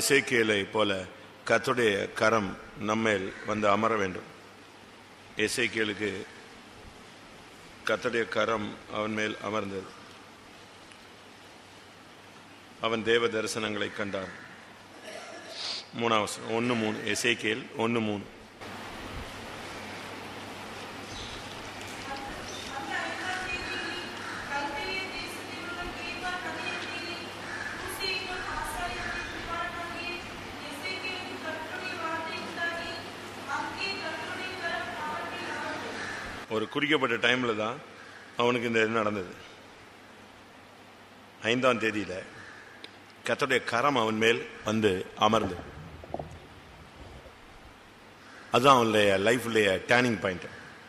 இசைக்கியலை போல கர்த்தருடைய கரம் நம்மேல் வந்து அமர வேண்டும் இசைக்கியலுக்கு கர்த்தருடைய கரம் அவன் மேல் அமர்ந்தது அவன் தேவ தரிசனங்களை கண்டான் மூணாவது ஒன்று மூணு எசேக்கியல் ஒன்று மூணு ஒரு குறிக்கப்பட்ட டைம்ல தான் அவனுக்கு இந்த இது நடந்தது ஐந்தாம் தேதியில கர்த்தருடைய கரம் அவன் மேல் வந்து அமர்ந்து அதுதான் அவனுடைய லைஃப்லைய டேர்னிங் பாயிண்ட்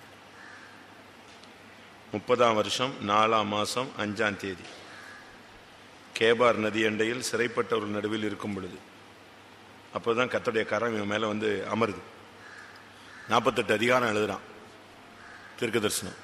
முப்பதாம் வருஷம் நாலாம் மாசம் அஞ்சாம் தேதி கேபார் நதி அண்டையில் சிறைப்பட்டவர்கள் நடுவில் இருக்கும் பொழுது அப்போதான் கர்த்தருடைய கரம் இவன் மேல வந்து அமருது நாற்பத்தெட்டு அதிகாரம் எழுதுறான் தீர்க்க தரிசனம்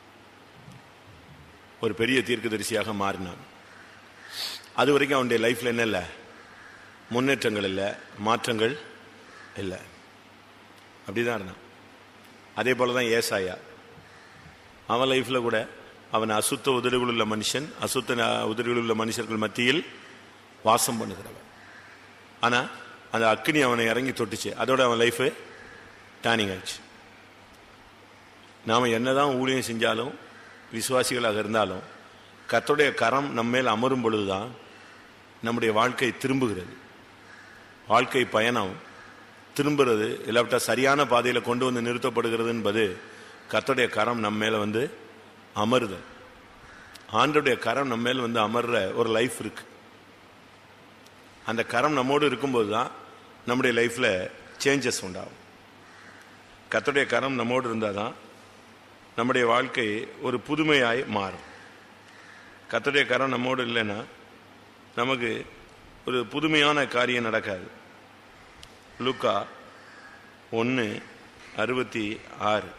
ஒரு பெரிய தீர்க்கதரிசியாக மாறினான் அது வரைக்கும் அவனுடைய லைஃப்ல என்ன இல்லை முன்னேற்றங்கள் இல்லை மாற்றங்கள் இல்லை அப்படிதான் இருந்தான் அதே போல தான் ஏசாயா அவன் லைஃப்ல கூட அவன் அசுத்த உதடுகள் உள்ள மனுஷன் அசுத்த ந- உதடுகள் உள்ள மனுஷர்கள் மத்தியில் வாசம் பண்ணுகிறவன் ஆனா அந்த அக்னி அவனை இறங்கி தொட்டுச்சு அதோட அவன் லைஃப் டேர்னிங் ஆயிடுச்சு நாம் என்னதான் ஊழியம் செஞ்சாலும் விசுவாசிகளாக இருந்தாலும் கர்த்தருடைய கரம் நம்ம மேல் அமரும் பொழுதுதான் நம்முடைய வாழ்க்கை திரும்புகிறது வாழ்க்கை பயணம் திரும்புறது இல்லாவிட்டா சரியான பாதையில் கொண்டு வந்து நிறுத்தப்படுகிறது என்பது கர்த்தருடைய கரம் நம்ம மேல வந்து அமருதல் ஆண்டருடைய கரம் நம்ம மேல வந்து அமர்ற ஒரு லைஃப் இருக்கு அந்த கரம் நம்மோடு இருக்கும்போது தான் நம்முடைய லைஃப்ல சேஞ்சஸ் உண்டாகும் கர்த்தருடைய கரம் நம்மோடு இருந்தால் தான் நம்முடைய வாழ்க்கை ஒரு புதுமையாய் மாறும் கர்த்தருடைய கரம் நம்மோடு இல்லைன்னா நமக்கு ஒரு புதுமையான காரியம் நடக்காது லூக்கா ஒன்று அறுபத்தி ஆறு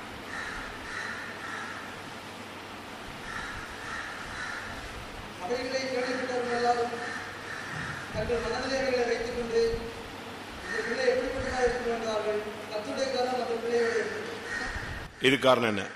அவைகளை கேள்விப்பட்டவர்கள் எல்லாரும் தங்கள் மனதிலே அவைகளை வைத்துக் கொண்டு இந்த பிள்ளை எப்படிப்பட்டதாக இருக்கும் என்றார்கள் கத்துடைய கரம் அந்த பிள்ளையோடு இருந்தது. இது காரணம் என்ன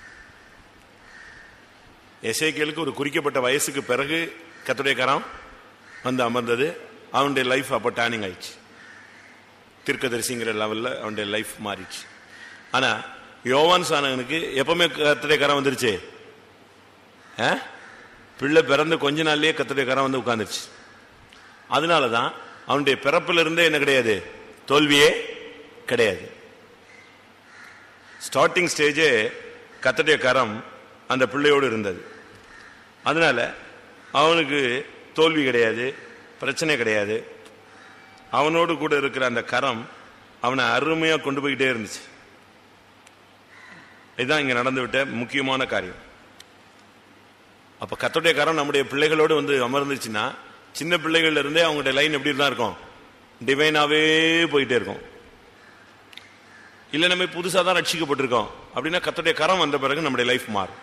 எசேக்கியலுக்கு ஒரு குறிக்கப்பட்ட வயசுக்கு பிறகு கர்த்தருடைய கரம் வந்து அமர்ந்தது அவனுடைய லைஃப் அப்போ டேர்னிங் ஆயிடுச்சு தீர்க்கதரிசிங்கிற லெவலில் அவனுடைய லைஃப் மாறிடுச்சு ஆனா யோவான் சானகனுக்கு எப்பவுமே கர்த்தருடைய கரம் வந்துருச்சு ஆ? பிள்ளை பிறந்து கொஞ்ச நாள்லயே கர்த்தருடைய கரம் வந்து உட்கார்ந்துருச்சு அதனால தான் அவனுடைய பிறப்பிலிருந்தே இருந்தே என்ன கிடையாது தோல்வியே கிடையாது ஸ்டார்டிங் ஸ்டேஜே கத்தடைய கரம் அந்த பிள்ளையோடு இருந்தது அதனால அவனுக்கு தோல்வி கிடையாது பிரச்சனை கிடையாது அவனோடு கூட இருக்கிற அந்த கரம் அவனை அருமையா கொண்டு போய்கிட்டே இருந்துச்சு இதுதான் இங்க நடந்துவிட்ட முக்கியமான காரியம் அப்ப கத்தோடைய கரம் நம்முடைய பிள்ளைகளோடு வந்து அமர்ந்துச்சுன்னா சின்ன பிள்ளைகள்ல இருந்தே அவங்களுடைய லைன் எப்படி தான் இருக்கும் டிவைனாவே போயிட்டே இருக்கும் இல்ல நம்ம புதுசா தான் ரட்சிக்கப்பட்டிருக்கோம் அப்படின்னா கத்தோடைய கரம் வந்த பிறகு நம்முடைய லைஃப் மாறும்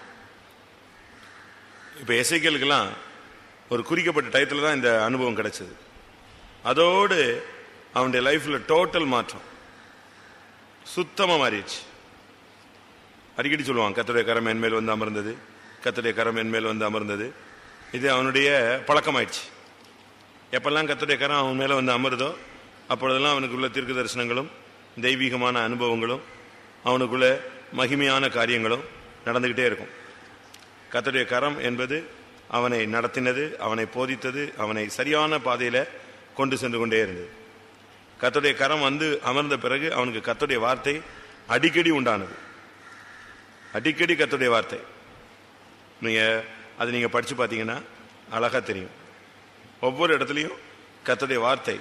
இப்ப எசைக்கலுக்கெல்லாம் ஒரு குறிக்கப்பட்ட டயத்துல தான் இந்த அனுபவம் கிடைச்சது அதோடு அவனுடைய லைஃப்ல டோட்டல் மாற்றம் சுத்தமா மாறிடுச்சு அடிக்கடி சொல்லுவான் கத்தோடைய கரம் என் மேல் வந்து அமர்ந்தது கத்தோடைய கரம் என் மேல் வந்து அமர்ந்தது இது அவனுடைய பழக்கமாயிடுச்சு எப்பெல்லாம் கத்தோடைய கரம் அவன் மேல வந்து அமருதோ அப்பொழுதெல்லாம் அவனுக்குள்ள தீர்க்க தரிசனங்களும் தெய்வீகமான அனுபவங்களும் அவனுக்குள்ள மகிமையான காரியங்களும் நடந்துகிட்டே இருக்கும் கத்தோடைய கரம் என்பது அவனை நடத்தினது அவனை போதித்தது அவனை சரியான பாதையில கொண்டு சென்று கொண்டே இருந்தது கத்தோடைய கரம் வந்து அமர்ந்த பிறகு அவனுக்கு கத்தோடைய வார்த்தை அடிக்கடி உண்டானது அடிக்கடி கத்தோடைய வார்த்தை நீங்க அதை நீங்க படிச்சு பார்த்தீங்கன்னா அழகா தெரியும் ஒவ்வொரு இடத்துலையும் கத்தோடைய வார்த்தை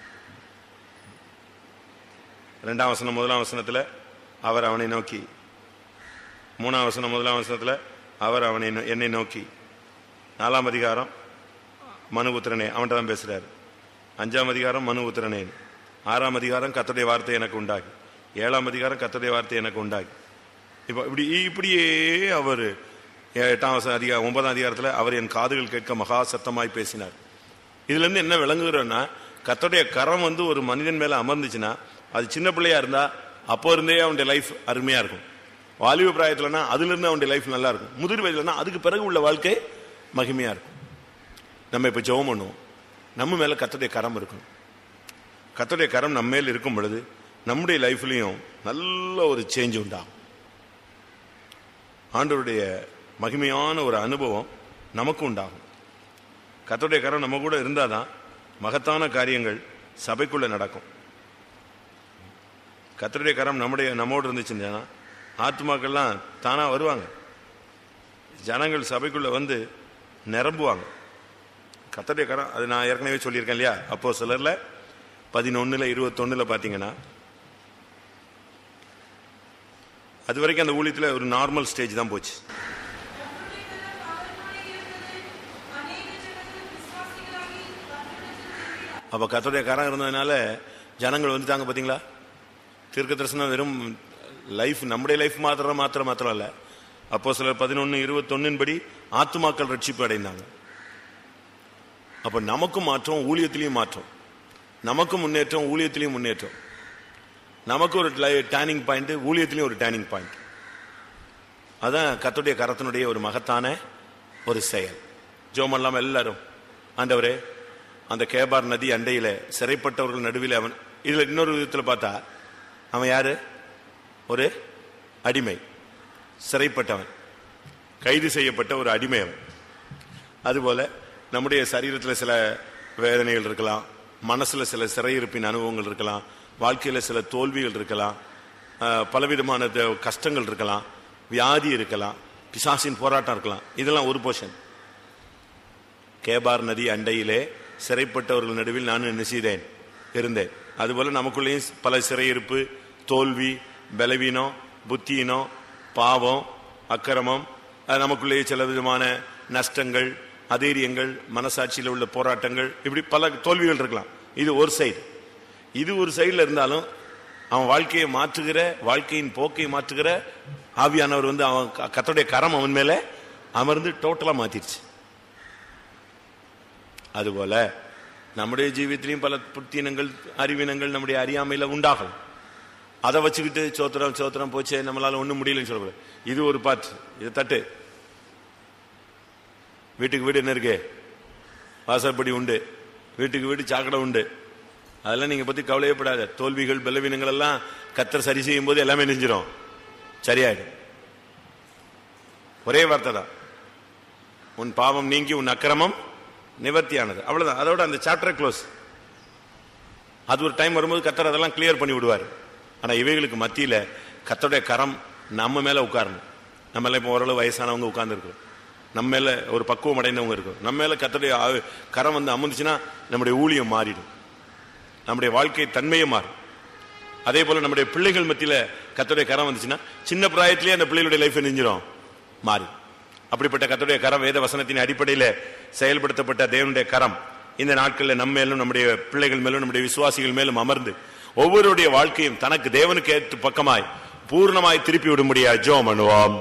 ரெண்டாம் வசனம் முதலாம் வசனத்துல அவர் அவனை நோக்கி மூணாம் வசனம் முதலாம் வசனத்துல அவர் அவனை நோ- என்னை நோக்கி நாலாம் அதிகாரம் மனுபுத்திரனே அவன்கிட்ட தான் பேசுறாரு அஞ்சாம் அதிகாரம் மனுபுத்திரனே ஆறாம் அதிகாரம் கத்தோடைய வார்த்தை எனக்கு உண்டாகி ஏழாம் அதிகாரம் கத்தோடைய வார்த்தை எனக்கு உண்டாகி இப்போ இப்படி இப்படியே அவர் எட்டாம் வசனம் அதிகாரம் ஒன்பதாம் அதிகாரத்தில் அவர் என் காதுகள் கேட்க மகா சத்தமாய் பேசினார் இதுல இருந்து என்ன விளங்குகிறோன்னா கர்த்தருடைய கரம் வந்து ஒரு மனிதன் மேல அமர்ந்துச்சுன்னா அது சின்ன பிள்ளையா இருந்தா அப்போ இருந்தே அவனுடைய லைஃப் அருமையா இருக்கும் வாலிப பிராயத்துலனா அதுல இருந்து அவனுடைய லைஃப் நல்லா இருக்கும் முதிர் வயதுலனா அதுக்கு பிறகு உள்ள வாழ்க்கை மகிமையா இருக்கும் நம்ம இப்ப ஜெபம் பண்ணுவோம் நம்ம மேல கர்த்தருடைய கரம் இருக்கணும் கர்த்தருடைய கரம் நம்ம மேல இருக்கும் பொழுது நம்முடைய லைஃப்லயும் நல்ல ஒரு சேஞ்ச் உண்டாகும் ஆண்டவருடைய மகிமையான ஒரு அனுபவம் நமக்கு உண்டாகும் கர்த்தருடைய கரம் நம்ம கூட இருந்தாதான் மகத்தான காரியங்கள் சபைக்குள்ள நடக்கும் கர்த்தருடைய கரம் நம்முடைய நம்மோடு இருந்துச்சுன்னா ஆத்மாக்கள்லாம் தானா வருவாங்க ஜனங்கள் சபைக்குள்ள வந்து நிரம்புவாங்க கர்த்தருடைய கரம் அது நான் ஏற்கனவே சொல்லியிருக்கேன் இல்லையா அப்போ சிலர்ல பதினொன்னுல இருபத்தொன்னுல பாத்தீங்கன்னா அது வரைக்கும் அந்த ஊழியத்துல ஒரு நார்மல் ஸ்டேஜ் தான் போச்சு அப்ப கர்த்தருடைய கரம் இருந்ததுனால ஜனங்கள் வந்துட்டாங்க பாத்தீங்களா தீர்க்க தரிசனம் வெறும் லைஃப் நம்முடைய லைஃப் மாத்திரம் மாத்திரம் மாத்திரம் இல்ல அப்போ சிலர் பதினொன்னு இருபத்தொன்னின் படி ஆத்துமாக்கள் ரட்சிப்பு அடைந்தாங்க அப்ப நமக்கும் மாற்றம் ஊழியத்திலையும் மாற்றம் நமக்கும் முன்னேற்றம் ஊழியத்திலையும் முன்னேற்றம் நமக்கு ஒரு டேர்னிங் பாயிண்ட் ஊழியத்திலையும் ஒரு டேர்னிங் பாயிண்ட் அதான் கர்த்தருடைய கரத்தினுடைய ஒரு மகத்தான ஒரு செயல் ஜோமெல்லாம் எல்லாரும் ஆண்டவரே அந்த கேபார் நதி அண்டையில சிறைப்பட்டவர்கள் நடுவில் அவன் இதுல இன்னொரு விதத்துல பார்த்தா அவன் யாரு ஒரு அடிமை சிறைப்பட்டவன் கைது செய்யப்பட்ட ஒரு அடிமை அவன் அதுபோல நம்முடைய சரீரத்தில் சில வேதனைகள் இருக்கலாம் மனசுல சில சிறையிருப்பின் அனுபவங்கள் இருக்கலாம் வாழ்க்கையில சில தோல்விகள் இருக்கலாம் ஆஹ், பலவிதமான த- கஷ்டங்கள் இருக்கலாம் வியாதி இருக்கலாம் பிசாசின் போராட்டம் இருக்கலாம் இதெல்லாம் ஒரு போர்ஷன் கேபார் நதி அண்டையிலே சிறைப்பட்டவர்கள் நடுவில் நான் என்ன செய்தேன் இருந்தேன் அதுபோல நமக்குள்ளேயும் பல சிறையிருப்பு தோல்வி பலவீனம் புத்தியினம் பாவம் அக்கிரமம் அது நமக்குள்ளேயே சில விதமான நஷ்டங்கள் அதேரியங்கள் மனசாட்சியில் உள்ள போராட்டங்கள் இப்படி பல தோல்விகள் இருக்கலாம் இது ஒரு சைடு இது ஒரு சைடுல இருந்தாலும் அவன் வாழ்க்கையை மாற்றுகிற வாழ்க்கையின் போக்கை மாற்றுகிற ஆவியானவர் வந்து அவன் க- கர்த்தருடைய கரம் அவன் மேல அமர்ந்து டோட்டலா மாத்திருச்சு அதுபோல நம்முடைய ஜீவியத்திலையும் பல புத்தினங்கள் அறிவினங்கள் நம்முடைய அறியாமையில உண்டாகும் அதை வச்சுக்கிட்டு சோத்திரம் சோத்திரம் போச்சே நம்மளால ஒண்ணும் முடியலன்னு சொல்லக்கூடாது இது ஒரு பாட்டு இது தட்டு வீட்டுக்கு வீடு என்ன இருக்கு வாசப்படி உண்டு வீட்டுக்கு வீடு சாக்கடை உண்டு அதெல்லாம் நீங்க பத்தி கவலையப்படாத தோல்விகள் பலவீனங்கள் எல்லாம் கத்தர் சரி செய்யும் போது எல்லாமே நெஞ்சிரும் சரியாயிடும் ஒரே வார்த்தை தான் உன் பாவம் நீங்கி உன் அக்கிரமம் நிவர்த்தியானது அவ்வளவுதான் அதோட அந்த சாப்டர் க்ளோஸ் அது ஒரு டைம் வரும்போது கத்தர் அதெல்லாம் கிளியர் பண்ணி விடுவார் ஆனா இவைகளுக்கு மத்தியில கத்தருடைய கரம் நம்ம மேல உட்காரணும் நம்ம எல்லாம் இப்போ ஓரளவு வயசானவங்க உட்கார்ந்து நம்ம மேல ஒரு பக்குவம் அடைந்தவங்க இருக்கும் நம்ம மேல கத்தருடைய ஆ- கரம் வந்து அமர்ந்துச்சுன்னா நம்முடைய ஊழியம் மாறிடும் நம்முடைய வாழ்க்கை தன்மையே மாறும் அதே போல நம்முடைய பிள்ளைகள் மத்தியில கத்தருடைய கரம் வந்துச்சுன்னா சின்ன பிராயத்திலேயே அந்த பிள்ளைகளுடைய லைஃப் நெஞ்சிரும் மாறி அப்படிப்பட்ட கத்தருடைய கரம் வேத வசனத்தின் அடிப்படையில செயல்படுத்தப்பட்ட தேவனுடைய கரம் இந்த நாட்களில் நம்ம மேலும் நம்முடைய பிள்ளைகள் மேலும் நம்முடைய விசுவாசிகள் மேலும் அமர்ந்து ஒவ்வொருடைய வாழ்க்கையும் தனக்கு தேவனுக்கு ஏற்ற பக்கமாய் பூர்ணமாய் திருப்பி விடும்படியா ஜோம் பண்ணுவோம்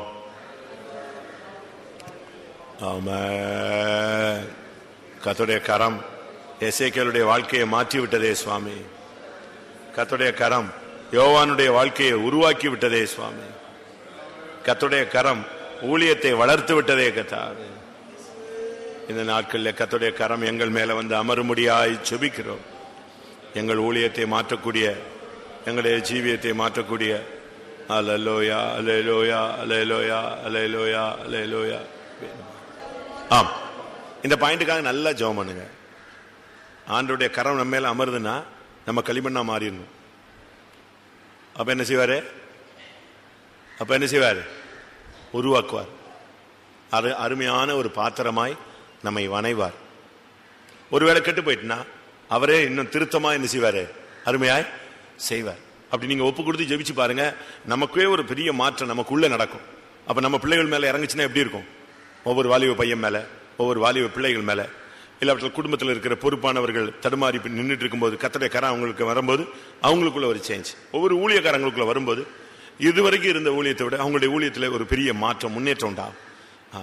ஆமென். கர்த்தருடைய கரம் எசேக்கியேலுடைய வாழ்க்கையை மாற்றி விட்டதே சுவாமி கர்த்தருடைய கரம் யோவானுடைய வாழ்க்கையை உருவாக்கி விட்டதே சுவாமி கர்த்தருடைய கரம் ஊழியத்தை வளர்த்து விட்டதே கத்தாவே இந்த நாட்களில் கர்த்தருடைய கரம் எங்கள் மேல வந்து அமரும்படியாய் செபிக்கிறோம் எங்கள் ஊழியத்தை மாற்றக்கூடிய எங்களுடைய ஜீவியத்தை மாற்றக்கூடிய hallelujah hallelujah hallelujah hallelujah hallelujah ஆம் இந்த பாயிண்ட்டுக்காக நல்லா ஜெபம் பண்ணுங்க ஆண்டோடைய கரம் நம்ம மேல அமருதுன்னா நம்ம களிமண்ணா மாறிடணும் அப்ப என்ன செய்வாரு அப்ப என்ன செய்வாரு உருவாக்குவார் அது அருமையான ஒரு பாத்திரமாய் நம்மை வணைவார் ஒருவேளை கெட்டு போயிட்டுனா அவரே இன்னும் திருத்தமா என்ன செய்வாரு அருமையாய் செய்வார் அப்படி நீங்க ஒப்பு கொடுத்து ஜெபிச்சு பாருங்க நமக்கே ஒரு பெரிய மாற்றம் நமக்குள்ள நடக்கும் அப்ப நம்ம பிள்ளைகள் மேல இறங்குச்சுன்னா எப்படி இருக்கும் ஒவ்வொரு வாலிப பையன் மேல ஒவ்வொரு வாலிப பிள்ளைகள் மேல இல்லாவற்றில் குடும்பத்தில் இருக்கிற பொறுப்பானவர்கள் தடுமாறி நின்றுட்டு இருக்கும்போது கத்தடைய கரம் அவங்களுக்கு வரும்போது அவங்களுக்குள்ள ஒரு சேஞ்ச் ஒவ்வொரு ஊழியக்காரங்களுக்குள்ள வரும்போது இதுவரைக்கும் இருந்த ஊழியத்தை விட அவங்களுடைய ஊழியத்தில் ஒரு பெரிய மாற்றம் முன்னேற்றம் உண்டாகும் ஆ,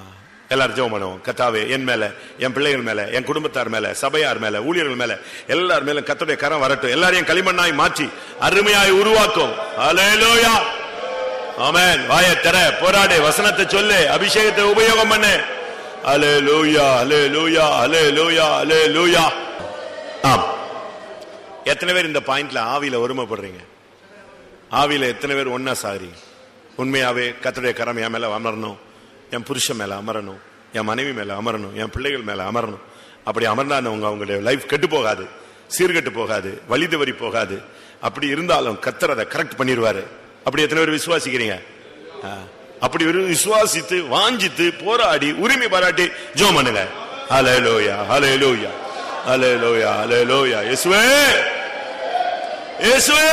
எல்லாரும் ஜெபம் பண்ணுவோம் கத்தாவே என் மேல என் பிள்ளைகள் மேல என் குடும்பத்தார் மேல சபையார் மேல ஊழியர்கள் மேல எல்லார் மேல கத்தருடைய கரம் வரட்டும் எல்லாரையும் களிமண்ணாய் மாற்றி அருமையாய் உருவாக்கும் ஹalleluya ஆமென் வாயை திற போராடு வசனத்தை சொல்லு அபிஷேகத்தை உபயோகம் பண்ணு ஹalleluya ஹalleluya ஹalleluya ஹalleluya ஆம் எத்தனை பேர் இந்த பாயிண்ட்ல ஆவியில ஒருமைப்படுறீங்க ஆவியில எத்தனை பேர் ஒன்னா சாகுறீங்க உண்மையாவே கத்தருடைய கரம் என் மேல அமரணும் என் புருஷன் மேல அமரணும் என் மனைவி மேல அமரணும் என் பிள்ளைகள் மேல அமரணும் அப்படி அமர்ந்தான உங்க அவங்களுடைய லைஃப் கெட்டு போகாது சீர்கெட்டு போகாது வழி தவறி போகாது அப்படி இருந்தாலும் கத்தர் அதை கரெக்ட் பண்ணிடுவாரு அப்படி எத்தனை பேர் விசுவாசிக்கிறீங்க ஆ. அப்படி ஒரு விசுவாசித்து வாஞ்சித்து போராடி உரிமை பாராட்டி ஜோம் பண்ணுங்க ஹalleluya ஹalleluya ஹalleluya ஹalleluya இயேசுவே இயேசுவே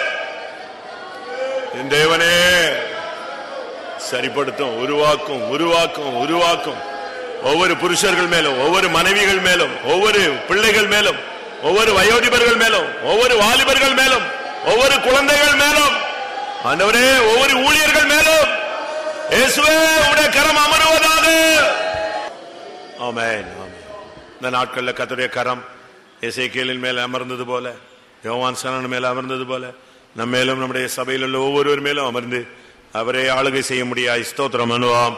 என் தேவனே சரிப்படுத்தும் உருவாக்கும் உருவாக்கும் உருவாக்கும் ஒவ்வொரு புருஷர்கள் மேலும் ஒவ்வொரு மனைவிகள் மேலும் ஒவ்வொரு பிள்ளைகள் மேலும் ஒவ்வொரு வயோதிபர்கள் மேலும் ஒவ்வொரு வாலிபர்கள் மேலும் ஒவ்வொரு குழந்தைகள் மேலும் ஆண்டவரே ஒவ்வொரு ஊழியர்கள் மேலும் இயேசுவே உடைய கரம் அமருவதாக ஆமென் ஆமென் இந்த நாட்கள்ல கர்த்தருடைய கரம் இசைக்கேலின் மேல அமர்ந்தது போல யோவான் சனன் மேல அமர்ந்தது போல நம்ம மேலும் நம்முடைய சபையில் உள்ள ஒவ்வொருவர் மேலும் அமர்ந்து அவரே ஆளுகை செய்ய முடியாய் ஸ்தோத்திரம் அனுவாம்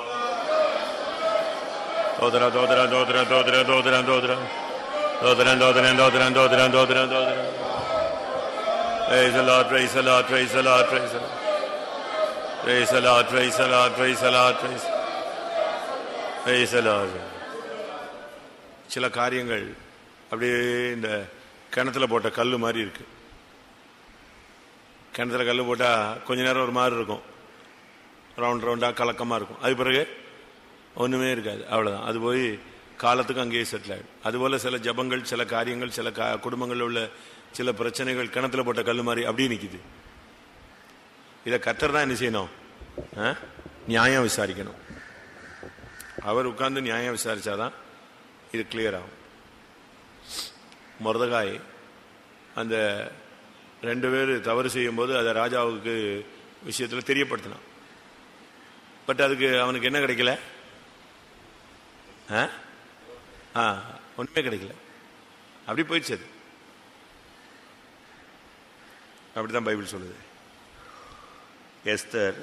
தோதர தோதர தோதர தோதர தோதர தோதர தோதர தோதர தோதர தோதர தோதர தோதர Praise the Lord, praise the Lord, praise the Lord, praise the Lord. Praise the Lord, praise the Lord, praise the Lord, praise Praise the Lord. சில காரியங்கள் அப்படியே இந்த கிணத்துல போட்ட கல்லு மாதிரி இருக்கு கிணத்துல கல்லு போட்டா கொஞ்ச நேரம் ஒரு மாதிரி இருக்கும் ரவுண்ட் ரவுண்டா கலக்கமா இருக்கும் அது பிறகு ஒண்ணுமே இருக்காது அவ்வளவுதான் அது போய் காலத்துக்கு அங்கேயே செட்டில் ஆகிடும் அதுபோல சில ஜபங்கள் சில காரியங்கள் சில கா- குடும்பங்கள்ல உள்ள சில பிரச்சனைகள் கிணத்துல போட்ட கல்லு மாதிரி அப்படியே நிக்குது இதை கத்தர் தான் என்ன செய்யணும் ஆ? நியாயம் விசாரிக்கணும் அவர் உட்கார்ந்து நியாயம் விசாரிச்சாதான் இது கிளியர் ஆகும் மொரதகாய் அந்த ரெண்டு பேர் தவறு செய்யும்போது அதை ராஜாவுக்கு விஷயத்துல தெரியப்படுத்தினான் பட் அதுக்கு அவனுக்கு என்ன கிடைக்கல ஆ? ஆ, ஒண்ணுமே கிடைக்கல அப்படி போயிடுச்சு அது அப்படிதான் பைபிள் சொல்லுது எஸ்தர்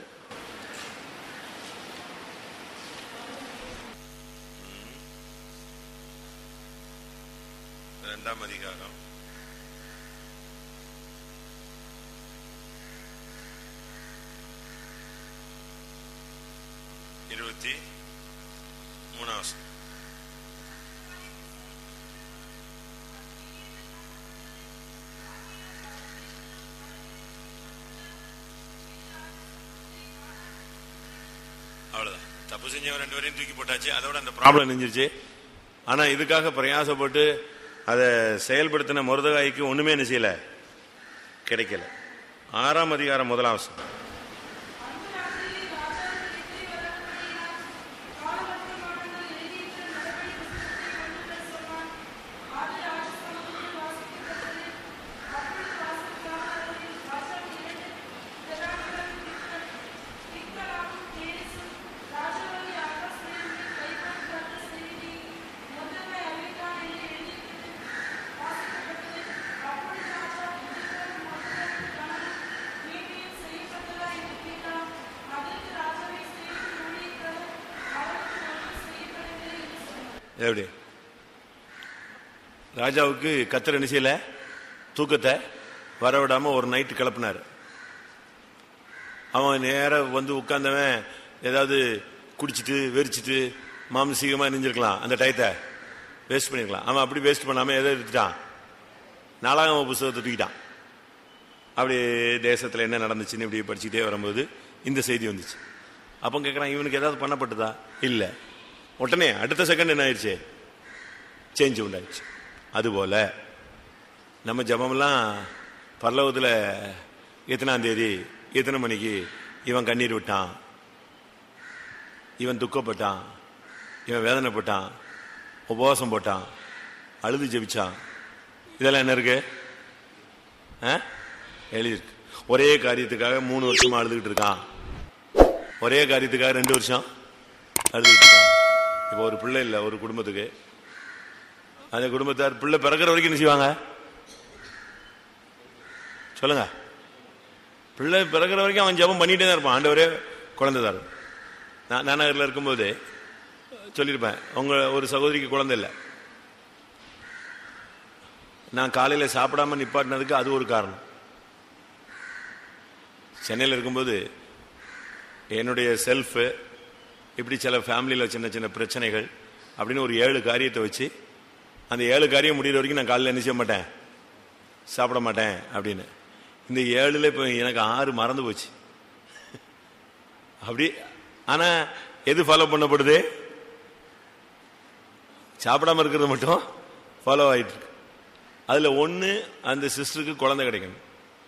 ரெண்டாம் அதிகாரம் இருபத்தி மூணாவது அவ்வளவுதான் தப்பு செஞ்சவன் ரெண்டு பேரையும் தூக்கி போட்டாச்சு அதோட அந்த ப்ராப்ளம் நெஞ்சிருச்சு ஆனா இதுக்காக பிரயாசப்பட்டு அதை செயல்படுத்தின மருதகாய்க்கு ஒண்ணுமே என்ன செய்யல கிடைக்கல ஆறாம் அதிகாரம் முதலாம் வசனம். எப்படி ராஜாவுக்கு கத்தர் என்ன செய்யல தூக்கத்தை வரவிடாம ஒரு நைட்டு கிளப்பினார் அவன் நேரா வந்து உட்கார்ந்தவன் ஏதாவது குடிச்சிட்டு வெறிச்சிட்டு மாம்சீகமா நெஞ்சிருக்கலாம் அந்த டயத்தை வேஸ்ட் பண்ணிருக்கலாம் அவன் அப்படி வேஸ்ட் பண்ணாம எதை எடுத்துட்டான் நாலாகம புஸ்தகத்தை தூக்கிட்டான் அப்படி தேசத்துல என்ன நடந்துச்சுன்னு இப்படி படிச்சுக்கிட்டே வரும்போது இந்த செய்தி வந்துச்சு அப்போ கேட்குறான் இவனுக்கு ஏதாவது பண்ணப்பட்டதா இல்ல உடனே அடுத்த செகண்ட் என்ன ஆயிடுச்சு சேஞ்ச் உண்டாயிடுச்சு அதுபோல நம்ம ஜபம்லாம் பரலோகத்தில் எத்தனாம் தேதி எத்தனை மணிக்கு இவன் கண்ணீர் விட்டான் இவன் துக்கப்பட்டான் இவன் வேதனைப்பட்டான் உபவாசம் போட்டான் அழுது ஜெபிச்சான் இதெல்லாம் என்ன இருக்கு ஆ? எழுதியிருக்கு ஒரே காரியத்துக்காக மூணு வருஷமா அழுதுகிட்டு இருக்கான் ஒரே காரியத்துக்காக ரெண்டு வருஷம் அழுதுகிட்டு இருக்கான் இப்போ ஒரு பிள்ளை இல்லை ஒரு குடும்பத்துக்கு அந்த குடும்பத்தார் பிள்ளை பிறக்கிற வரைக்கும் என்ன செய்வாங்க சொல்லுங்க பிள்ளை பிறக்கிற வரைக்கும் அவன் ஜெபம் பண்ணிட்டே தான் இருப்பான் ஆண்டவரே குழந்தை தான் நான் நானகரில் இருக்கும்போது சொல்லியிருப்பேன் உங்க ஒரு சகோதரிக்கு குழந்தை இல்லை நான் காலையில் சாப்பிடாம நிப்பாட்டினதுக்கு அது ஒரு காரணம் சென்னையில் இருக்கும்போது என்னுடைய செல்ஃபு இப்படி சில ஃபேமிலியில் சின்ன சின்ன பிரச்சனைகள் அப்படின்னு ஒரு ஏழு காரியத்தை வச்சு அந்த ஏழு காரியம் முடிகிற வரைக்கும் நான் காலையில் என்ன செய்ய மாட்டேன் சாப்பிட மாட்டேன் அப்படின்னு இந்த ஏழுல இப்போ எனக்கு ஆறு மறந்து போச்சு அப்படி ஆனால் எது ஃபாலோ பண்ணப்படுது சாப்பிடாம இருக்கிறது மட்டும் ஃபாலோ ஆயிட்டு இருக்கு அதில் ஒன்று அந்த சிஸ்டருக்கு குழந்தை கிடைக்கணும்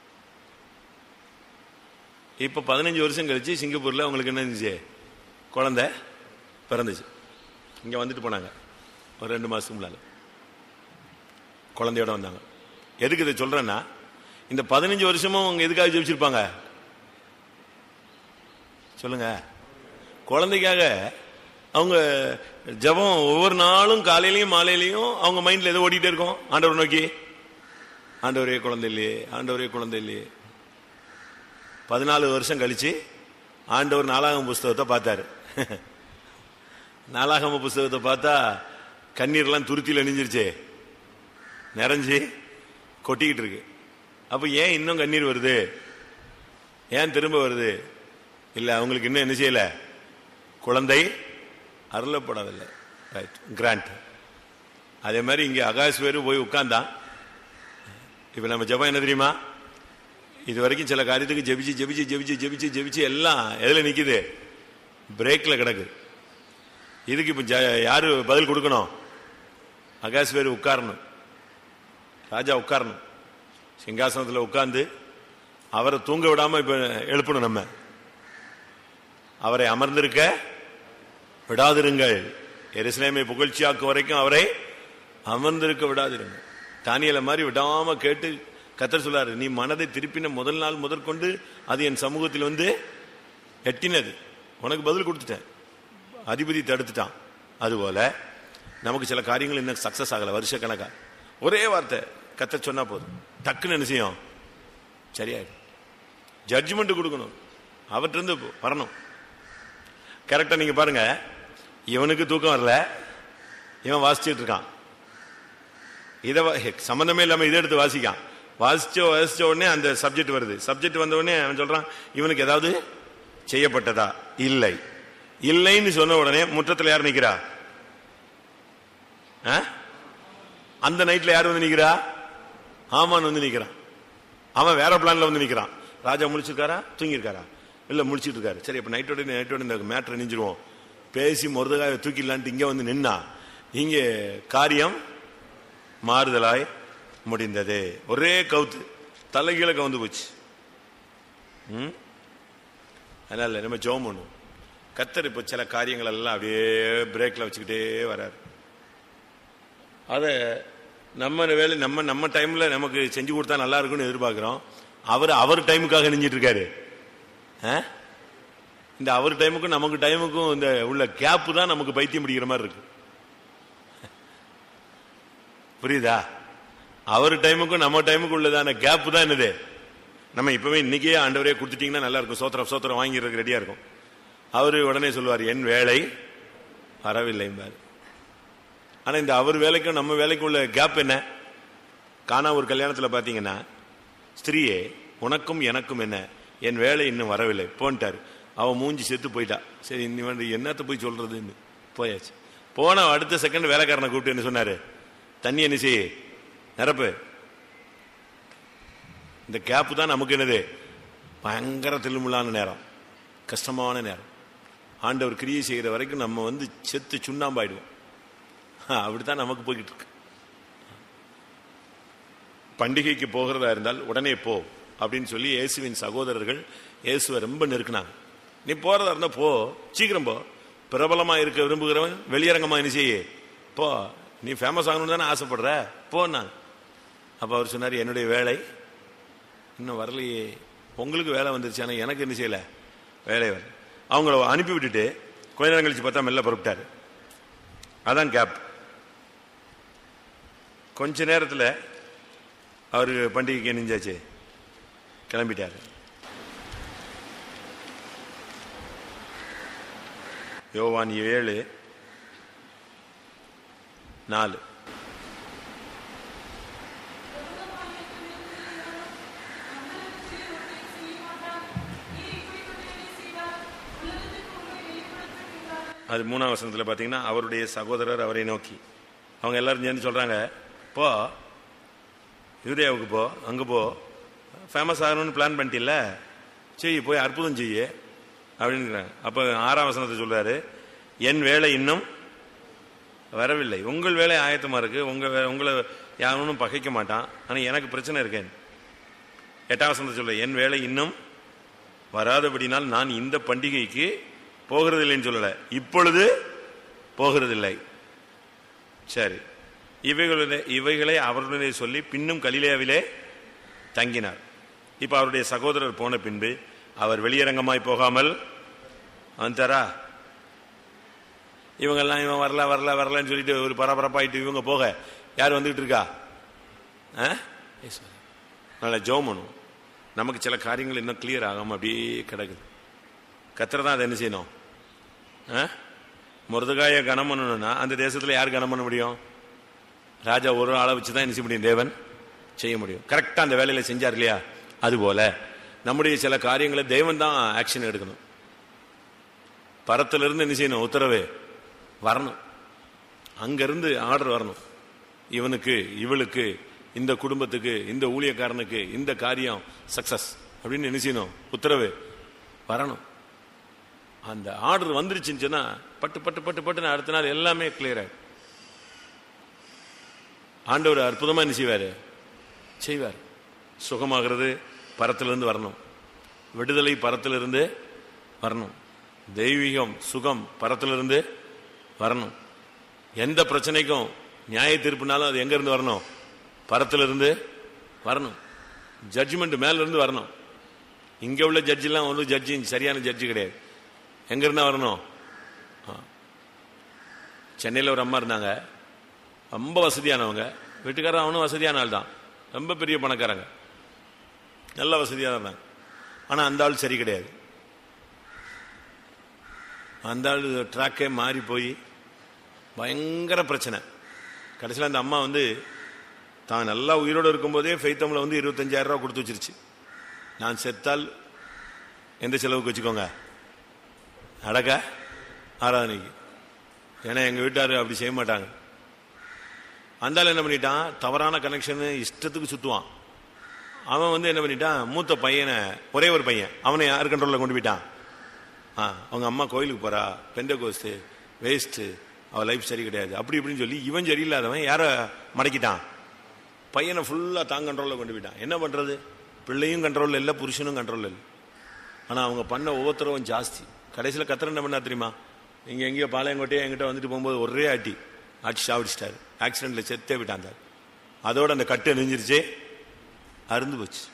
இப்போ பதினஞ்சு வருஷம் கழிச்சு சிங்கப்பூரில் அவங்களுக்கு என்ன இருந்துச்சு குழந்தை பிறந்துச்சு இங்கே வந்துட்டு போனாங்க ஒரு ரெண்டு மாதத்துக்கு முன்னால குழந்தையோட வந்தாங்க எதுக்கு இதை சொல்கிறேன்னா இந்த பதினஞ்சு வருஷமும் அவங்க எதுக்காக ஜெபிச்சிருப்பாங்க சொல்லுங்க குழந்தைக்காக அவங்க ஜெபம் ஒவ்வொரு நாளும் காலையிலையும் மாலையிலையும் அவங்க மைண்ட்ல எதோ ஓடிட்டே இருக்கும் ஆண்டவர் நோக்கி ஆண்டவரே குழந்தை இல்லையே ஆண்டவரே குழந்தை இல்லையே பதினாலு வருஷம் கழிச்சு ஆண்டவர் நாலாகம புஸ்தகத்தை பார்த்தாரு நாலாகம புஸ்தகத்தை பார்த்தா கண்ணீர்லாம் துருத்தியில் நெஞ்சிருச்சே நிறைஞ்சு கொட்டிக்கிட்டு இருக்கு அப்ப ஏன் இன்னும் கண்ணீர் வருது ஏன் திரும்ப வருது இல்ல அவங்களுக்கு இன்னும் என்ன செய்யல குழந்தை அருளப்படவில்லை ரைட் கிராண்ட் அதே மாதிரி இங்க ஆகாஷ் வேறு போய் உட்கார்ந்தான் இப்ப நம்ம ஜெபம் என்ன தெரியுமா இது வரைக்கும் சில காரியத்துக்கு ஜெபிச்சு ஜெபிச்சு ஜெபிச்சு ஜெபிச்சு ஜெபிச்சு எல்லாம் எதுல நிக்குது பிரேக்ல கிடக்கு இதுக்கு இப்ப ஜ- யாரு பதில் கொடுக்கணும் ஆகாஷ் வேறு உட்காரணும் ராஜா உட்காரணும் சிங்காசனத்தில் உட்கார்ந்து அவரை தூங்க விடாம இப்ப எழுப்பணும் நம்ம அவரை அமர்ந்திருக்க விடாதிருங்கள் எருசலேமை புகழ்ச்சியாக்கும் வரைக்கும் அவரை அமர்ந்திருக்க விடாதிருங்க தானியல மாதிரி விடாம கேட்டு கத்தர் சொல்லாரு நீ மனதை திருப்பின முதல் நாள் முதற்கொண்டு அது என் சமூகத்தில் வந்து எட்டினது உனக்கு பதில் கொடுத்துட்டேன் அதிபதி தடுத்துட்டான் அதுபோல நமக்கு சில காரியங்கள் இன்னும் சக்சஸ் ஆகல வருஷ கணக்கா ஒரே வார்த்தை கத்தர் சொன்னா போதும் டக்குன்னு என்ன செய்யும் சரியாயிடும் ஜட்ஜ்மெண்ட் கொடுக்கணும் அவற்றிருந்து வரணும் கரெக்டா நீங்க பாருங்க இவனுக்கு தூக்கம் வரல இவன் வாசிச்சுட்டு இருக்கான் இதை வா- சம்பந்தமே இல்லாம இதை எடுத்து வாசிக்கான் வாசிச்ச வாசிச்ச உடனே அந்த சப்ஜெக்ட் வருது சப்ஜெக்ட் வந்த உடனே அவன் சொல்றான் இவனுக்கு ஏதாவது செய்யப்பட்டதா இல்லை இல்லைன்னு சொன்ன உடனே முற்றத்தில் யார் நிக்கிறா ஆ? அந்த நைட்ல யார் வந்து நிக்கிறா ஆமான் வந்து நிக்கிறான் அவன் வேற பிளான்ல வந்து நிக்கிறான் ராஜா முழிச்சிருக்காரா தூங்கியிருக்காரா இல்ல முழிச்சிட்டு இருக்காரு சரி அப்ப நைட்டோட நைட்டோட இந்த மேட்ரை நெஞ்சிருவோம் பேசி முருதகாய தூக்கிடலான்ட்டு இங்க வந்து நின்னா இங்க காரியம் மாறுதலாய் முடிந்தது ஒரே கவுத்து தலைகீழ கவுந்து போச்சு ம்? அதனால நம்ம ஜெபம் பண்ணுவோம் கத்தர் இப்ப சில காரியங்கள் எல்லாம் அப்படியே பிரேக்ல வச்சுக்கிட்டே வராரு அத நம்ம வேலை நம்ம நம்ம டைம்ல நமக்கு செஞ்சு கொடுத்தா நல்லா இருக்கும்னு எதிர்பார்க்கிறோம் அவர் அவர் டைமுக்காக நெஞ்சிட்டு இருக்காரு ஆ? இந்த அவர் டைமுக்கும் நமக்கு டைமுக்கும் இந்த உள்ள கேப்பு தான் நமக்கு பைத்தியம் பிடிக்கிற மாதிரி இருக்கு புரியுதா அவர் டைமுக்கும் நம்ம டைமுக்கும் உள்ளதான கேப் தான் என்னது நம்ம இப்பவே இன்னைக்கே ஆண்டவரே கொடுத்துட்டீங்கன்னா நல்லா இருக்கும் சோத்திரம் சோத்திரம் வாங்கிறதுக்கு ரெடியா இருக்கும் அவரு உடனே சொல்லுவார் என் வேலை வரவில்லைம்பார் ஆனா இந்த அவர் வேலைக்கும் நம்ம வேலைக்கும் உள்ள கேப் என்ன காணா ஒரு கல்யாணத்துல பாத்தீங்கன்னா ஸ்திரீயே உனக்கும் எனக்கும் என்ன என் வேலை இன்னும் வரவில்லை போன்ட்டாரு அவன் மூஞ்சி செத்து போயிட்டா சரி இனி வந்து என்னத்த போய் சொல்றதுன்னு போயாச்சு போன அடுத்த செகண்ட் வேலைக்காரனை கூப்பிட்டு என்ன சொன்னாரு தண்ணி என்ன செய்ய நிரப்பு இந்த கேப் தான் நமக்கு என்னது பயங்கர தில்லுமுள்ளான நேரம் கஷ்டமான நேரம் ஆண்டவர் கிரியை செய்கிற வரைக்கும் நம்ம வந்து செத்து சுண்ணாம்பாயிடுவோம் அப்படித்தான் நமக்கு போய்கிட்டு இருக்கு பண்டிகைக்கு போகிறதா இருந்தால் உடனே போ அப்படின்னு சொல்லி இயேசுவின் சகோதரர்கள் இயேசுவை ரொம்ப நெருக்கினாங்க நீ போறதா இருந்தா போ சீக்கிரம் போ பிரபலமா இருக்க விரும்புகிறவன் வெளியரங்கமா என்ன செய்ய போ நீ ஃபேமஸ் ஆகணும்னு தானே ஆசைப்படுற போனாங்க அப்ப அவர் சொன்னார் என்னுடைய வேலை இன்னும் வரலையே உங்களுக்கு வேலை வந்துருச்சு ஆனா எனக்கு என்ன செய்யல வேலை வரல அவங்கள அனுப்பி விட்டுட்டு கொஞ்ச நேரம் கழிச்சு பார்த்தா மெல்ல புறப்பட்டாரு அதான் கேப் கொஞ்ச நேரத்தில் அவருக்கு பண்டிகைக்கு நெஞ்சாச்சு கிளம்பிட்டாரு யோவான் ஏழு நாலு அது மூணாம் வசனத்தில் பார்த்தீங்கன்னா அவருடைய சகோதரர் அவரை நோக்கி அவங்க எல்லாரும் சேர்ந்து சொல்றாங்க போ யூரியாவுக்கு போ அங்கே போ ஃபேமஸ் ஆகணும்னு பிளான் பண்ணிட்டில்ல செய் போய் அற்புதம் செய்ய அப்படின்னுறாங்க அப்போ ஆறாம் வசனத்தை சொல்றாரு என் வேலை இன்னும் வரவில்லை உங்கள் வேலை ஆயத்தமா இருக்கு உங்க வே- உங்களை யாரும் பகைக்க மாட்டான் ஆனால் எனக்கு பிரச்சனை இருக்கேன் எட்டாம் வசனத்தை சொல்ல என் வேலை இன்னும் வராதபடினால் நான் இந்த பண்டிகைக்கு போகிறதில்லைன்னு சொல்லல இப்பொழுது போகிறதில்லை சரி இவைகளுடைய இவைகளை அவர்களுடைய சொல்லி பின்னும் கலிலேயாவிலே தங்கினார் இப்ப அவருடைய சகோதரர் போன பின்பு அவர் வெளியரங்கமாய் போகாமல் வந்துட்டாரா இவங்கெல்லாம் இவன் வரல வரல வரலன்னு சொல்லிட்டு ஒரு பரபரப்பாயிட்டு இவங்க போக யார் வந்துகிட்டு இருக்கா ஆ? ஈஸ்வரன். நல்ல ஜோமனும் நமக்கு சில காரியங்கள் இன்னும் கிளியர் ஆகாம அப்படியே கிடக்குது கத்திர தான் அதை என்ன செய்யணும் ஆ? முருதகாய கனம் பண்ணணும்னா அந்த தேசத்துல யார் கனம் பண்ண முடியும் ராஜா ஒரு ஆளை வச்சு தான் என்ன செய்ய முடியும் தேவன் செய்ய முடியும் கரெக்டா அந்த வேலையில செஞ்சார் இல்லையா அதுபோல நம்முடைய சில காரியங்களை தேவன் தான் ஆக்ஷன் எடுக்கணும் பரத்துல இருந்து என்ன செய்யணும் உத்தரவு வரணும் அங்கிருந்து ஆர்டர் வரணும் இவனுக்கு இவளுக்கு இந்த குடும்பத்துக்கு இந்த ஊழியக்காரனுக்கு இந்த காரியம் சக்சஸ் அப்படின்னு என்ன செய்யணும் உத்தரவு வரணும் அந்த ஆர்டர் வந்துருச்சுன்னு சொன்னா பட்டு பட்டு பட்டு பட்டுன்னு அடுத்த நாள் எல்லாமே கிளியர் ஆயிடும் ஆண்டவர் அற்புதமா என்ன செய்வாரு செய்வார் சுகமாகிறது பரத்திலிருந்து வரணும் விடுதலை பரத்திலிருந்து வரணும் தெய்வீகம் சுகம் பரத்திலிருந்து வரணும் எந்த பிரச்சனைக்கும் நியாய தீர்ப்புனாலும் அது எங்க இருந்து வரணும் பரத்திலிருந்து வரணும் ஜட்ஜ்மெண்ட் மேல இருந்து வரணும் இங்க உள்ள ஜட்ஜ் எல்லாம் ஒன்றும் ஜட்ஜி சரியான ஜட்ஜி கிடையாது எங்க இருந்தா வரணும் ஆ. சென்னையில் ஒரு அம்மா இருந்தாங்க ரொம்ப வசதியானவங்க வீட்டுக்காரர் அவனும் வசதியான ஆள் தான் ரொம்ப பெரிய பணக்காரங்க நல்ல வசதியாக இருந்தாங்க ஆனால் அந்த ஆள் சரி கிடையாது அந்த ஆள் ட்ராக்கே மாறி போய் பயங்கர பிரச்சனை கடைசியில் அந்த அம்மா வந்து தான் நல்லா உயிரோடு இருக்கும்போதே ஃபெய்த்தமில் வந்து இருபத்தஞ்சாயிரம் ரூபா கொடுத்து வச்சிருச்சு நான் செத்தால் எந்த செலவுக்கு வச்சுக்கோங்க அடக்க ஆராதனைக்கு ஏன்னா எங்கள் வீட்டார் அப்படி செய்ய மாட்டாங்க அந்த ஆள் என்ன பண்ணிட்டான் தவறான கனெக்ஷன் இஷ்டத்துக்கு சுத்துவான் அவன் வந்து என்ன பண்ணிட்டான் மூத்த பையனை ஒரே ஒரு பையன் அவனை யார் கண்ட்ரோலில் கொண்டு போயிட்டான் ஆ அவங்க அம்மா கோயிலுக்கு போறா பெண்ட கோஸ்ட்டு வேஸ்ட்டு அவள் லைஃப் சரி கிடையாது அப்படி இப்படின்னு சொல்லி இவன் சரியில்லாதவன் யாரை மடக்கிட்டான் பையனை ஃபுல்லாக தான் கண்ட்ரோலில் கொண்டு போயிட்டான் என்ன பண்ணுறது பிள்ளையும் கண்ட்ரோலில் இல்லை புருஷனும் கண்ட்ரோலில் இல்லை ஆனால் அவங்க பண்ண ஒவ்வொருத்தரவும் ஜாஸ்தி கடைசியில் கத்திர என்ன பண்ணா தெரியுமா நீங்கள் எங்கேயோ பாளையங்கோட்டையோ என்கிட்ட வந்துட்டு போகும்போது ஒரே அடி அடிச்சு சாவிடிச்சிட்டாரு ஆக்சிடென்ட்ல செத்தே விட்டான் அந்த ஆள். அதோட அந்த கட்டு நெஞ்சிருச்சு அருந்து போச்சு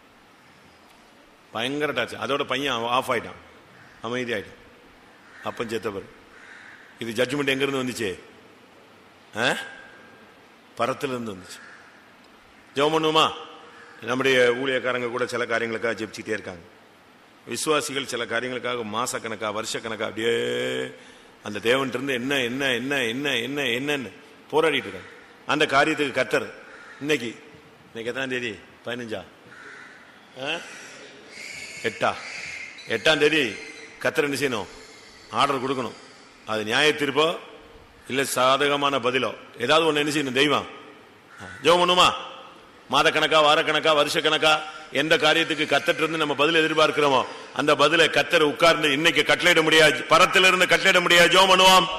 பயங்கர டாச்சு அதோட பையன் ஆஃப் ஆயிட்டான் அமைதி ஆயிட்டான் அப்பன் செத்த பிறகு இது ஜட்ஜ்மெண்ட் எங்கிருந்து வந்துச்சு ஆ? பரத்துல இருந்து வந்துச்சு ஜெபம் பண்ணுவோமா நம்முடைய ஊழியக்காரங்க கூட சில காரியங்களுக்காக ஜெபிச்சுட்டே இருக்காங்க விசுவாசிகள் சில காரியங்களுக்காக மாசக்கணக்கா வருஷக்கணக்கா அப்படியே அந்த தேவன் இருந்து என்ன என்ன என்ன என்ன என்ன என்னன்னு போராடிட்டு இருக்காங்க அந்த காரியத்துக்கு கத்தர் இன்னைக்கு இன்னைக்கு எத்தனாம் தேதி பதினஞ்சா ஆ? எட்டா எட்டாம் தேதி கத்தர் என்ன செய்யணும் ஆர்டர் கொடுக்கணும் அது நியாய தீர்ப்போ இல்ல சாதகமான பதிலோ ஏதாவது ஒண்ணு என்ன செய்யணும் தெய்வம் ஜெபம் பண்ணுமா மாதக்கணக்கா வாரக்கணக்கா வருஷக்கணக்கா எந்த காரியத்துக்கு கத்தட்டு இருந்து நம்ம பதில் எதிர்பார்க்கிறோமோ அந்த பதிலை கத்தர் உட்கார்ந்து இன்னைக்கு கட்டளையிட முடியாது பரத்திலிருந்து கட்டளையிட முடியாது ஜெபம் பண்ணுவோம்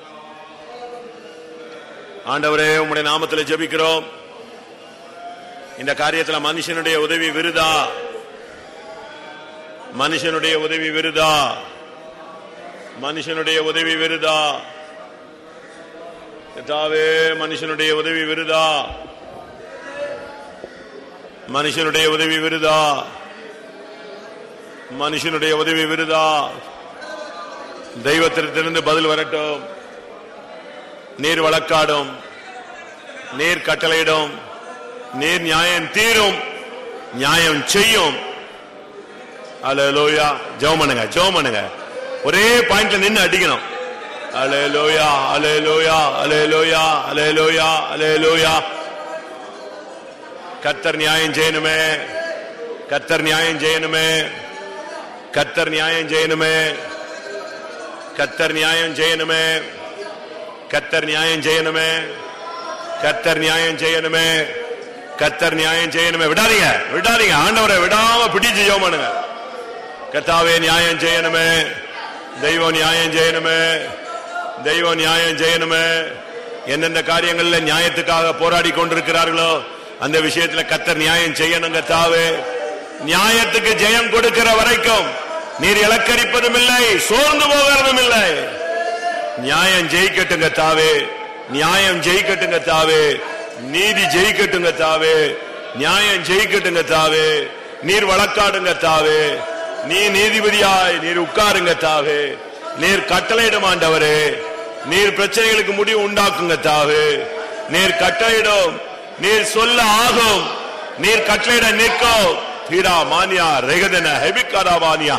ஆண்டவரே உம்முடைய நாமத்தில் ஜெபிக்கிறோம் இந்த காரியத்துல மனுஷனுடைய உதவி விருதா மனுஷனுடைய உதவி விருதா மனுஷனுடைய உதவி விருதா கர்த்தாவே மனுஷனுடைய உதவி விருதா மனுஷனுடைய உதவி விருதா மனுஷனுடைய உதவி விருதா தெய்வத்திலிருந்து பதில் வரட்டும் நீர் வழக்காடும் நீர் கட்டளையிடும் நீர் நியாயம் தீரும் நியாயம் செய்யும் அலலோயா ஜெபம் பண்ணுங்க ஜெபம் பண்ணுங்க ஒரே பாயிண்ட்ல நின்னு அடிக்கணும் hallelujah hallelujah hallelujah hallelujah hallelujah கத்தர் நியாயம் செய்யணுமே கத்தர் நியாயம் செய்யணுமே கத்தர் நியாயம் செய்யணுமே கத்தர் நியாயம் செய்யணுமே கத்தர் நியாயம் செய்யணுமே கத்தர் நியாயம் செய்யணுமே கத்தர் நியாயம் செய்யணுமே விடாதீங்க விடாதீங்க ஆண்டவரை விடாம பிடிச்சு ஜெபம் பண்ணுங்க கத்தாவே நியாயம் செய்யணுமே தெய்வம் நியாயம் செய்யணுமே தெய்வம் நியாயம் செய்யணுமே எந்தெந்த காரியங்கள்ல நியாயத்துக்காக போராடி கொண்டிருக்கிறார்களோ அந்த விஷயத்துல கத்தர் நியாயம் செய்யணும் கத்தாவே நியாயத்துக்கு ஜெயம் கொடுக்கிற வரைக்கும் நீர் இலக்கரிப்பதும் இல்லை சோர்ந்து போகிறதும் இல்லை நியாயம் ஜெயிக்கட்டுங்க தாவே நியாயம் ஜெயிக்கட்டுங்க தாவே நீதி ஜெயிக்கட்டுங்க தாவே நியாயம் ஜெயிக்கட்டுங்க தாவே நீர் வழக்காடுங்க தாவே நீ நீதிபதியாய் நீர் உட்காருங்க தாவே நீர் கட்டளையிடும் ஆண்டவரே நீர் பிரச்சனைகளுக்கு முடிவு உண்டாக்குங்க தாவே நீர் கட்டளையிடும் நீர் சொல்ல ஆகும் நீர் கட்டளையிட நிற்கும் தீரா மானியா ரெகதன ஹெபிகாரா மானியா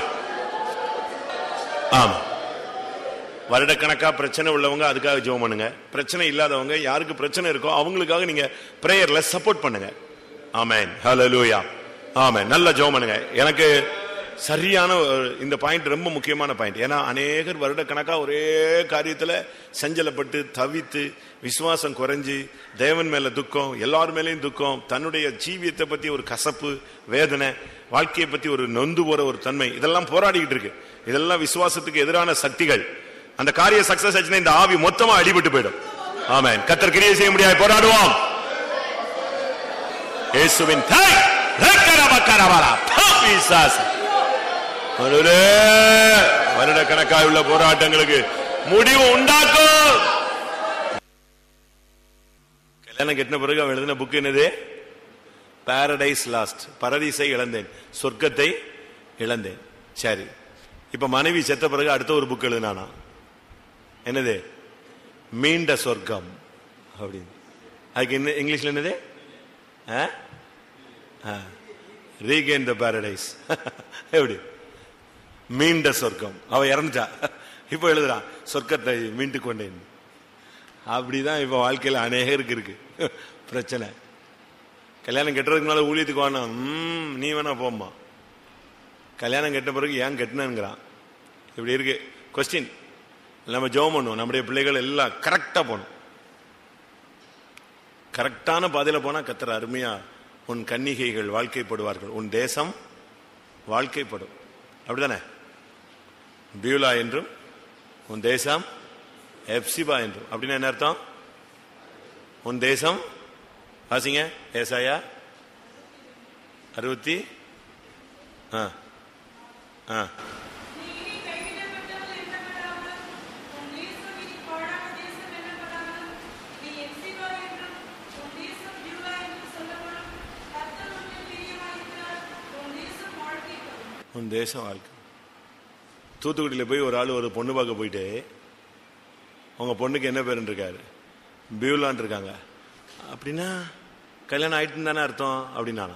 ஆமா வருடக்கணக்கா பிரச்சனை உள்ளவங்க அதுக்காக ஜெபம் பண்ணுங்க பிரச்சனை இல்லாதவங்க யாருக்கு பிரச்சனை இருக்கோ அவங்களுக்காக நீங்க பிரேயர்ல சப்போர்ட் பண்ணுங்க ஆமென் ஹalleluya ஆமென் நல்ல ஜெபம் பண்ணுங்க எனக்கு சரியான ஒரு- இந்த பாயிண்ட் ரொம்ப முக்கியமான பாயிண்ட் ஏன்னா அநேகர் வருடக்கணக்கா ஒரே காரியத்துல சஞ்சலப்பட்டு தவித்து விசுவாசம் குறைஞ்சு தேவன் மேல துக்கம் எல்லார் மேலயும் துக்கம் தன்னுடைய ஜீவியத்தை பத்தி ஒரு கசப்பு வேதனை வாழ்க்கையை பத்தி ஒரு நொந்து போற ஒரு தன்மை இதெல்லாம் போராடிக்கிட்டு இருக்கு இதெல்லாம் விசுவாசத்துக்கு எதிரான சக்திகள் அந்த காரிய சக்சஸ் ஆச்சுன்னா இந்த ஆவி மொத்தமா அடிபட்டு போயிடும் ஆமென் கத்தர் கிரியை செய்ய முடியாது போராடுவோம் இயேசுவின் தாய் ரக்கரபக்கரபரா. பா, பிசாசு. ஆண்டவரே, வருடக்கணக்காய் உள்ள போராட்டங்களுக்கு முடிவு உண்டாக்கும் கல்யாணம் கட்டின பிறகு அவன் எழுதின புக் என்னது பாரடைஸ் லாஸ்ட் பரதீசை இழந்தேன் சொர்க்கத்தை இழந்தேன் சரி இப்ப மனைவி செத்த பிறகு அடுத்த ஒரு புக் எழுதினானா என்னது மீண்ட சொர்க்கம் அப்படின்னு அதுக்கு என்ன இங்கிலீஷ்ல என்னது ரீகெயின் த பாரடைஸ் எப்படி மீண்ட சொர்க்கம் அவ இறந்துட்டா இப்ப எழுதுறான் சொர்க்கத்தை மீண்டு கொண்டேன் அப்படிதான் இப்ப வாழ்க்கையில அநேகருக்கு இருக்கு பிரச்சனை கல்யாணம் கட்டுறதுக்கு மேல ஊழியத்துக்கு வேணாம் ம், நீ வேணா போம்மா கல்யாணம் கட்டின பிறகு ஏன் கட்டினங்கிறான் இப்படி இருக்கு கொஸ்டின் நம்ம ஜெபம் பண்ணுவோம் நம்முடைய பிள்ளைகள் எல்லாம் கரெக்டா போகணும் கரெக்டான பாதையில போனா கத்தர் அருமையா உன் கன்னிகைகள் வாழ்க்கைப்படுவார்கள் உன் தேசம் வாழ்க்கைப்படும் அப்படிதானே பியூலா என்றும் உன் தேசம் எப்சிபா என்றும் அப்படின்னா என்ன அர்த்தம் உன் தேசம் வாசிங்க ஏசாயா அறுபத்தி ஆ ஆ நீ இனி கைவிடப்பட்டவள் எண்ணப்படாமல், உன் தேசம் இனி பாழான தேசம் எண்ணப்படாமல், நீ எப்சிபா என்றும், உன் தேசம் யூதா என்றும் சொல்லப்படும். கர்த்தர் உன்மேல் பிரியமாயிருக்கிறார், உன் தேசம் வாழ்க்கைப்படும். உன் தேசம் வாழ்க்கை தூத்துக்குடியில் போய் ஒரு ஆள் ஒரு பொண்ணு பார்க்க போயிட்டு உங்க பொண்ணுக்கு என்ன பேருன்னு இருக்காரு பியூலான் இருக்காங்க அப்படின்னா கல்யாணம் ஆயிட்டுன்னு தானே அர்த்தம் அப்படின்னானா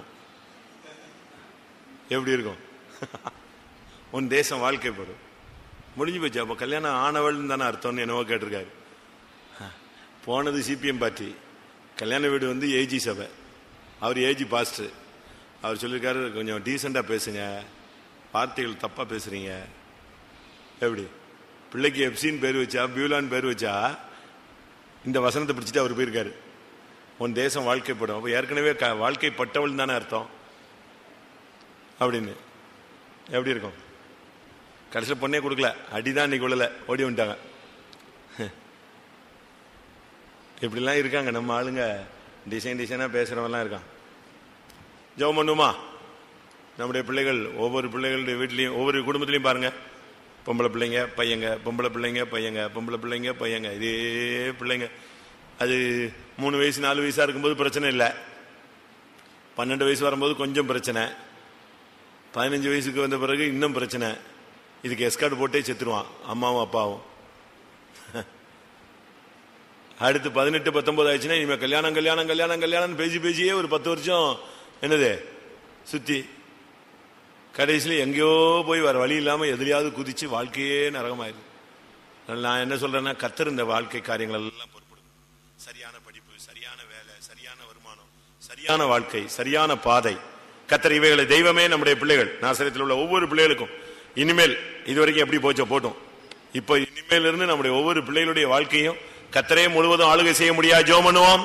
எப்படி இருக்கும் உன் தேசம் வாழ்க்கைப்படும் முடிஞ்சு போச்சு அப்போ கல்யாணம் ஆனவள்னு தானே அர்த்தம்னு என்னவோ கேட்டிருக்காரு போனது சிபிஎம் பார்ட்டி கல்யாண வீடு வந்து ஏஜி சபை அவர் ஏஜி பாஸ்டர் அவர் சொல்லியிருக்காரு கொஞ்சம் டீசெண்டாக பேசுங்க வார்த்தைகள் தப்பாக பேசுறீங்க எப்படி பிள்ளைக்கு எப்சின்னு பேர் வச்சா பியூலான்னு பேர் வச்சா இந்த வசனத்தை பிடிச்சிட்டு அவர் போயிருக்காரு உன் தேசம் வாழ்க்கைப்படும் அப்போ ஏற்கனவே க- வாழ்க்கைப்பட்டவள் தானே அர்த்தம் அப்படின்னு எப்படி இருக்கும் கடைசியில் பொண்ணே கொடுக்கல அடிதான் இன்னைக்கு விழல ஓடி வந்துட்டாங்க இப்படிலாம் இருக்காங்க நம்ம ஆளுங்க டிசைன் டிசைனாக பேசுகிறவங்கலாம் இருக்கான் ஜெபம் பண்ணுமா நம்முடைய பிள்ளைகள் ஒவ்வொரு பிள்ளைகளுடைய வீட்லேயும் ஒவ்வொரு குடும்பத்திலையும் பாருங்க பொம்பளை பிள்ளைங்க பையங்க பொம்பளை பிள்ளைங்க பையங்க பொம்பளை பிள்ளைங்க பையங்க இதே பிள்ளைங்க அது மூணு வயசு நாலு வயசா இருக்கும்போது பிரச்சனை இல்லை பன்னெண்டு வயசு வரும்போது கொஞ்சம் பிரச்சனை பதினஞ்சு வயசுக்கு வந்த பிறகு இன்னும் பிரச்சனை இதுக்கு எஸ்கார்டு போட்டே செத்துருவான் அம்மாவும் அப்பாவும் அடுத்து பதினெட்டு பத்தொன்பது ஆயிடுச்சுன்னா இனிமே கல்யாணம் கல்யாணம் கல்யாணம் கல்யாணம் பேசி பேசியே ஒரு பத்து வருஷம் என்னது சுத்தி கடைசியில் எங்கேயோ போய் வர வழி இல்லாம எதுலயாவது குதிச்சு வாழ்க்கையே நரகமாயிருது அதனால நான் என்ன சொல்றேன்னா கத்தர் இந்த வாழ்க்கை காரியங்கள் எல்லாம் பொறுப்படுங்க சரியான படிப்பு சரியான வேலை சரியான வருமானம் சரியான வாழ்க்கை சரியான பாதை கத்தர் இவைகளை தெய்வமே நம்முடைய பிள்ளைகள் நாசரத்தில் உள்ள ஒவ்வொரு பிள்ளைகளுக்கும் இனிமேல் இதுவரைக்கும் எப்படி போச்சோ போட்டும் இப்போ இனிமேல் இருந்து நம்முடைய ஒவ்வொரு பிள்ளைகளுடைய வாழ்க்கையும் கத்தரே முழுவதும் ஆளுகை செய்ய முடியாது ஜோ பண்ணுவோம்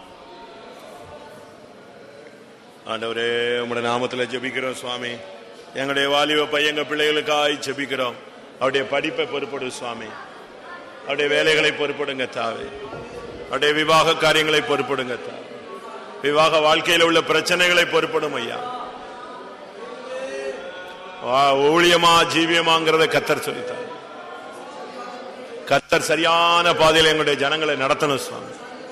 ஆண்டவரே உங்களுடைய நாமத்துல ஜெபிக்கிறோம் சுவாமி எங்களுடைய வாலிப பையங்க பிள்ளைகளுக்காய் ஜெபிக்கிறோம் அவருடைய படிப்பை பொறுப்படு சுவாமி அவருடைய வேலைகளை பொறுப்படுங்க தாவே அவருடைய விவாக காரியங்களை பொறுப்படுங்க தாவே விவாக வாழ்க்கையில் உள்ள பிரச்சனைகளை பொறுப்படும் ஐயா வா- ஊழியமா ஜீவியமாங்கிறத கத்தர் சொல்லித்தார் கத்தர் சரியான பாதையில் எங்களுடைய ஜனங்களை நடத்தணும் சுவாமி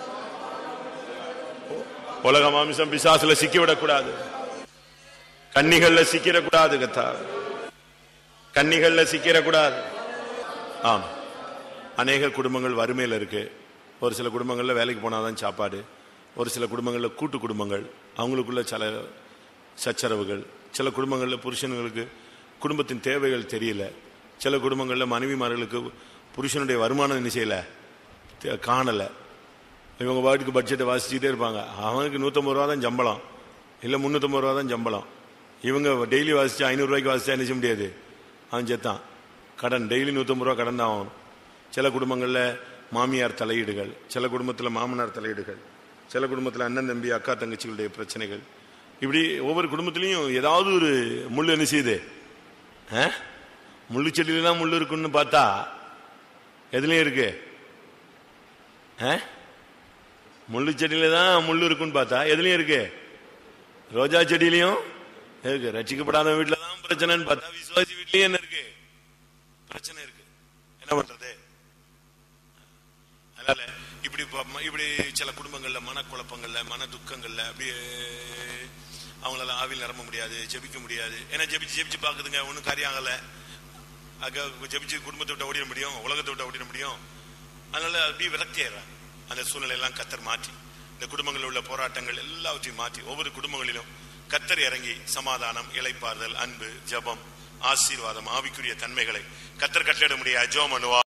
உலக மாமிசம் பிசாசுல சிக்கிவிடக்கூடாது கன்னிகள்ல சிக்கிடக்கூடாது கத்தார் கன்னிகள்ல சிக்கிடக்கூடாது ஆம் அநேக குடும்பங்கள் வறுமையில் இருக்கு ஒரு சில குடும்பங்கள்ல வேலைக்கு போனாதான் சாப்பாடு ஒரு சில குடும்பங்கள்ல கூட்டு குடும்பங்கள் அவங்களுக்குள்ள சில சச்சரவுகள் சில குடும்பங்கள்ல புருஷன்களுக்கு குடும்பத்தின் தேவைகள் தெரியல சில குடும்பங்கள்ல மனைவிமார்களுக்கு புருஷனுடைய வருமானம் என்ன செய்யல தெ- காணல இவங்க பாட்டுக்கு பட்ஜெட்டை வாசிச்சுட்டே இருப்பாங்க அவனுக்கு நூற்றம்பது ரூபா தான் சம்பளம் இல்லை முந்நூற்றம்பது ரூபா தான் சம்பளம் இவங்க டெய்லி வாசிச்சு ஐநூறு ரூபாய்க்கு வாசிச்சா என்ன செய்ய முடியாது அவன் செத்தான் கடன் டெய்லி நூற்றம்பது ரூபா கடன் தான் ஆகணும் சில குடும்பங்களில் மாமியார் தலையீடுகள் சில குடும்பத்தில் மாமனார் தலையீடுகள் சில குடும்பத்தில் அண்ணன் தம்பி அக்கா தங்கச்சிகளுடைய பிரச்சனைகள் இப்படி ஒவ்வொரு குடும்பத்திலையும் ஏதாவது ஒரு முள் என்ன செய்யுது ஆ? முள்ளு செடியிலாம் முள் இருக்குன்னு பார்த்தா எதுலயும் இருக்கு ஆ? முள்ளு செடியில தான் முள்ளு இருக்குன்னு பார்த்தா எதுலயும் இருக்கு ரோஜா செடியிலையும் இருக்கு ரட்சிக்கப்படாத வீட்டுல தான் பிரச்சனைன்னு பார்த்தா விசுவாசி வீட்லயும் என்ன இருக்கு பிரச்சனை இருக்கு என்ன பண்றது அதனால இப்படி ப- இப்படி சில குடும்பங்கள்ல மனக்குழப்பங்கள்ல மன துக்கங்கள்ல அப்படியே அவங்களால ஆவியில் நிரம்ப முடியாது ஜெபிக்க முடியாது ஏன்னா ஜெபிச்சு ஜெபிச்சு பாக்குதுங்க ஒன்றும் காரியம் ஆகல அங்க ஜெபிச்சு குடும்பத்தை விட்டு ஓடிட முடியும் உலகத்தை விட்டு ஓடிட முடியும் அதனால அப்படியே விரக்தி ஆயிடுறாங்க அந்த சூழ்நிலை எல்லாம் கத்தர் மாற்றி இந்த குடும்பங்களில் உள்ள போராட்டங்கள் எல்லாவற்றையும் மாற்றி ஒவ்வொரு குடும்பங்களிலும் கத்தர் இறங்கி சமாதானம் இளைப்பாறுதல் அன்பு ஜெபம் ஆசீர்வாதம் ஆவிக்குரிய தன்மைகளை கத்தர் கட்டளிட முடியாது ஜோம் அனுவா